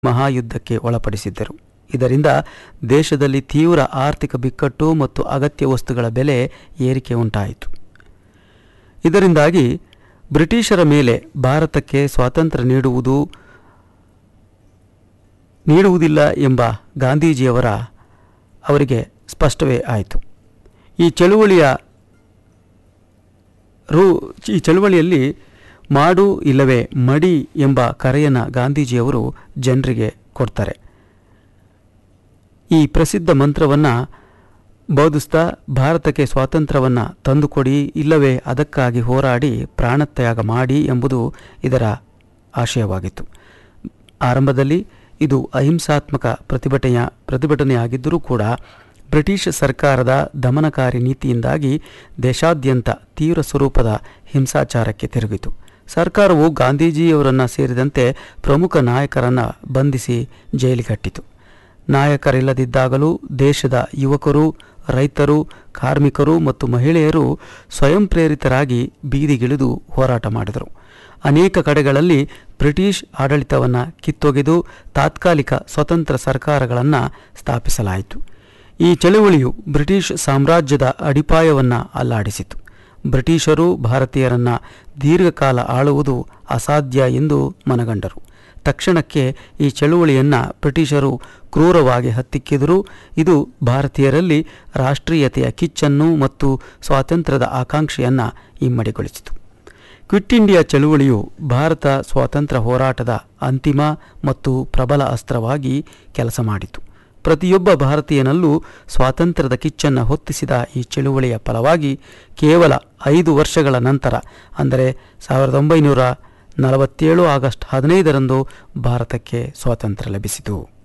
ಮಹಾಯುದ್ಧಕ್ಕೆ ಒಳಪಡಿಸಿದ್ದರು ಇದರಿಂದ ದೇಶದಲ್ಲಿ ತೀವ್ರ ಆರ್ಥಿಕ ಬಿಕ್ಕಟ್ಟು ಮತ್ತು ಅಗತ್ಯ ವಸ್ತುಗಳ ಬೆಲೆ ಏರಿಕೆ ಉಂಟಾಯಿತು ಇದರಿಂದಾಗಿ ಬ್ರಿಟಿಷರ ಮೇಲೆ ಭಾರತಕ್ಕೆ ಸ್ವಾತಂತ್ರ್ಯ ನೀಡುವುದು ನೀಡುವುದಿಲ್ಲ ಎಂಬ ಗಾಂಧೀಜಿಯವರ ಅವರಿಗೆ ಸ್ಪಷ್ಟವೇ ಆಯಿತು ಈ ಚಳುವಳಿಯ ರೂ ಈ ಚಳುವಳಿಯಲ್ಲಿ ಮಾಡು ಇಲ್ಲವೇ ಮಡಿ ಎಂಬ ಕರೆಯನ್ನು ಗಾಂಧೀಜಿಯವರು ಜನರಿಗೆ ಕೊಡ್ತಾರೆ ಈ ಪ್ರಸಿದ್ಧ ಮಂತ್ರವನ್ನು ಬೋಧಿಸ್ತಾ ಭಾರತಕ್ಕೆ ಸ್ವಾತಂತ್ರ್ಯವನ್ನು ತಂದುಕೊಡಿ ಇಲ್ಲವೇ ಅದಕ್ಕಾಗಿ ಹೋರಾಡಿ ಪ್ರಾಣತ್ಯಾಗ ಮಾಡಿ ಎಂಬುದು ಇದರ ಆಶಯವಾಗಿತ್ತು ಆರಂಭದಲ್ಲಿ ಇದು ಅಹಿಂಸಾತ್ಮಕ ಪ್ರತಿಭಟನೆಯ ಪ್ರತಿಭಟನೆಯಾಗಿದ್ದರೂ ಕೂಡ ಬ್ರಿಟಿಷ್ ಸರ್ಕಾರದ ದಮನಕಾರಿ ನೀತಿಯಿಂದಾಗಿ ದೇಶಾದ್ಯಂತ ತೀವ್ರ ಸ್ವರೂಪದ ಹಿಂಸಾಚಾರಕ್ಕೆ ತಿರುಗಿತು ಸರ್ಕಾರವು ಗಾಂಧೀಜಿಯವರನ್ನು ಸೇರಿದಂತೆ ಪ್ರಮುಖ ನಾಯಕರನ್ನು ಬಂಧಿಸಿ ಜೈಲಿಗಟ್ಟಿತು ನಾಯಕರಿಲ್ಲದಿದ್ದಾಗಲೂ ದೇಶದ ಯುವಕರು ರೈತರು ಕಾರ್ಮಿಕರು ಮತ್ತು ಮಹಿಳೆಯರು ಸ್ವಯಂ ಪ್ರೇರಿತರಾಗಿ ಬೀದಿಗಿಳಿದು ಹೋರಾಟ ಮಾಡಿದರು ಅನೇಕ ಕಡೆಗಳಲ್ಲಿ ಬ್ರಿಟಿಷ್ ಆಡಳಿತವನ್ನು ಕಿತ್ತೊಗೆದು ತಾತ್ಕಾಲಿಕ ಸ್ವತಂತ್ರ ಸರ್ಕಾರಗಳನ್ನು ಸ್ಥಾಪಿಸಲಾಯಿತು ಈ ಚಳುವಳಿಯು ಬ್ರಿಟಿಷ್ ಸಾಮ್ರಾಜ್ಯದ ಅಡಿಪಾಯವನ್ನು ಅಲ್ಲಾಡಿಸಿತು ಬ್ರಿಟಿಷರು ಭಾರತೀಯರನ್ನು ದೀರ್ಘಕಾಲ ಆಳುವುದು ಅಸಾಧ್ಯ ಎಂದು ಮನಗಂಡರು ತಕ್ಷಣಕ್ಕೆ ಈ ಚಳುವಳಿಯನ್ನು ಬ್ರಿಟಿಷರು ಕ್ರೂರವಾಗಿ ಹತ್ತಿಕ್ಕಿದರೂ ಇದು ಭಾರತೀಯರಲ್ಲಿ ರಾಷ್ಟ್ರೀಯತೆಯ ಕಿಚ್ಚನ್ನು ಮತ್ತು ಸ್ವಾತಂತ್ರ್ಯದ ಆಕಾಂಕ್ಷೆಯನ್ನು ಇಮ್ಮಡಿಗೊಳಿಸಿತು ಕ್ವಿಟ್ ಇಂಡಿಯಾ ಚಳುವಳಿಯು ಭಾರತ ಸ್ವಾತಂತ್ರ್ಯ ಹೋರಾಟದ ಅಂತಿಮ ಮತ್ತು ಪ್ರಬಲ ಅಸ್ತ್ರವಾಗಿ ಕೆಲಸ ಮಾಡಿತು ಪ್ರತಿಯೊಬ್ಬ ಭಾರತೀಯನಲ್ಲೂ ಸ್ವಾತಂತ್ರ್ಯದ ಕಿಚ್ಚನ್ನು ಹೊತ್ತಿಸಿದ ಈ ಚಳುವಳಿಯ ಫಲವಾಗಿ ಕೇವಲ ಐದು ವರ್ಷಗಳ ನಂತರ ಅಂದರೆ ಸಾವಿರದ ಒಂಬೈನೂರ ನಲವತ್ತೇಳು ಆಗಸ್ಟ್ ಹದಿನೈದರಂದು ಭಾರತಕ್ಕೆ ಸ್ವಾತಂತ್ರ್ಯ ಲಭಿಸಿತು